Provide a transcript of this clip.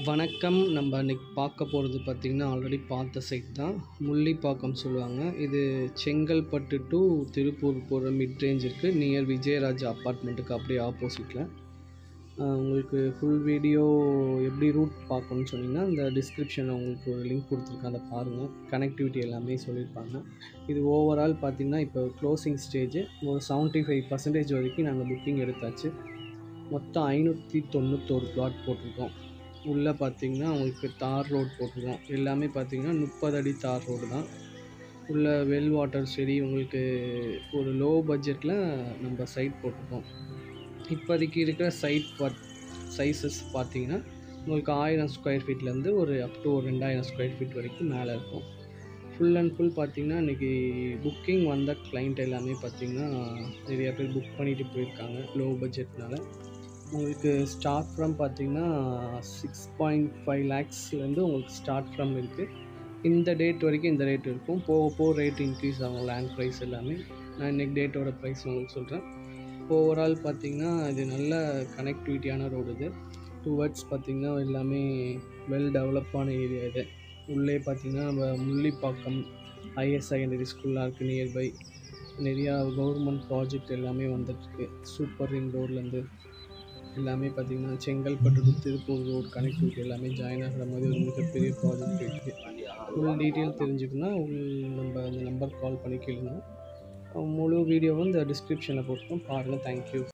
வணக்கம் நம்ம இன்னைக்கு பார்க்க போகிறது பார்த்திங்கன்னா ஆல்ரெடி பார்த்த சைட் தான் முள்ளிப்பாக்கம் சொல்லுவாங்க இது செங்கல்பட்டு டு திருப்பூர் போகிற மிட் ரேஞ்ச் இருக்குது நியர் விஜயராஜ் அப்பார்ட்மெண்ட்டுக்கு அப்படியே ஆப்போசிட்டில் உங்களுக்கு ஃபுல் வீடியோ எப்படி ரூட் பார்க்கணும்னு சொன்னீங்கன்னா இந்த டிஸ்கிரிப்ஷனில் உங்களுக்கு ஒரு லிங்க் கொடுத்துருக்கேன் அதை பாருங்கள் கனெக்டிவிட்டி எல்லாமே சொல்லியிருப்பாங்க இது ஓவரால் பார்த்திங்கன்னா இப்போ க்ளோசிங் ஸ்டேஜ் ஒரு செவன்ட்டி ஃபைவ் பர்சன்டேஜ் வரைக்கும் நாங்கள் புக்கிங் எடுத்தாச்சு மொத்தம் ஐநூற்றி தொண்ணூத்தோரு பிளாட் போட்டிருக்கோம் உள்ளே பார்த்தீங்கன்னா உங்களுக்கு தார் ரோட் போட்டிருக்கோம் எல்லாமே பார்த்தீங்கன்னா முப்பது அடி தார் ரோடு தான் உள்ள வெல் வாட்டர் சரி உங்களுக்கு ஒரு லோ பட்ஜெட்டில் நம்ம சைட் போட்டிருக்கோம் இப்போதைக்கு இருக்கிற சைட் பட் சைஸஸ் பார்த்தீங்கன்னா உங்களுக்கு ஆயிரம் ஸ்கொயர் ஃபீட்லேருந்து ஒரு அப் டு ஒரு ரெண்டாயிரம் ஸ்கொயர் ஃபீட் வரைக்கும் மேலே இருக்கும் ஃபுல் அண்ட் ஃபுல் பார்த்தீங்கன்னா இன்றைக்கி புக்கிங் வந்த கிளைண்ட் எல்லாமே பார்த்தீங்கன்னா நிறைய பேர் புக் பண்ணிட்டு போயிருக்காங்க லோ பட்ஜெட்னால உங்களுக்கு ஸ்டார்ட் ஃப்ரம் பார்த்தீங்கன்னா சிக்ஸ் பாயிண்ட் ஃபைவ் லேக்ஸ்லேருந்து உங்களுக்கு ஸ்டார்ட் ஃப்ரம் இருக்குது இந்த டேட் வரைக்கும் இந்த ரேட் இருக்கும் போக போக ரேட் இன்க்ரீஸ் ஆகும் லேண்ட் ப்ரைஸ் எல்லாமே நான் இன்றைக்கி டேட்டோட ப்ரைஸ் உங்களுக்கு சொல்கிறேன் ஓவரால் பார்த்தீங்கன்னா இது நல்ல கனெக்டிவிட்டியான ரோடு இது டுவர்ட்ஸ் பார்த்திங்கன்னா எல்லாமே வெல் டெவலப்பான ஏரியா இது உள்ளே பார்த்திங்கன்னா நம்ம முள்ளிப்பாக்கம் ஐஎஸ் செகண்டரி ஸ்கூல்லாம் இருக்குது நியர்பை நிறையா கவர்மெண்ட் ப்ராஜெக்ட் எல்லாமே வந்துட்டுருக்கு சூப்பர் ரிங் ரோட்லேருந்து எல்லாமே பார்த்திங்கன்னா Chengalpattu to Tiruppur road connectivity எல்லாமே ஜாயின் ஆகிற மாதிரி ஒரு மிகப்பெரிய ப்ராஜெக்ட் இருக்குது ஃபுல் டீட்டெயில் தெரிஞ்சுக்கணுன்னா உள் நம்ம இந்த நம்பர் கால் பண்ணி கேளுங்க முழு வீடியோவும் இந்த டிஸ்கிரிப்ஷனில் போட்டுருக்கோம் பாருங்கள் தேங்க்யூ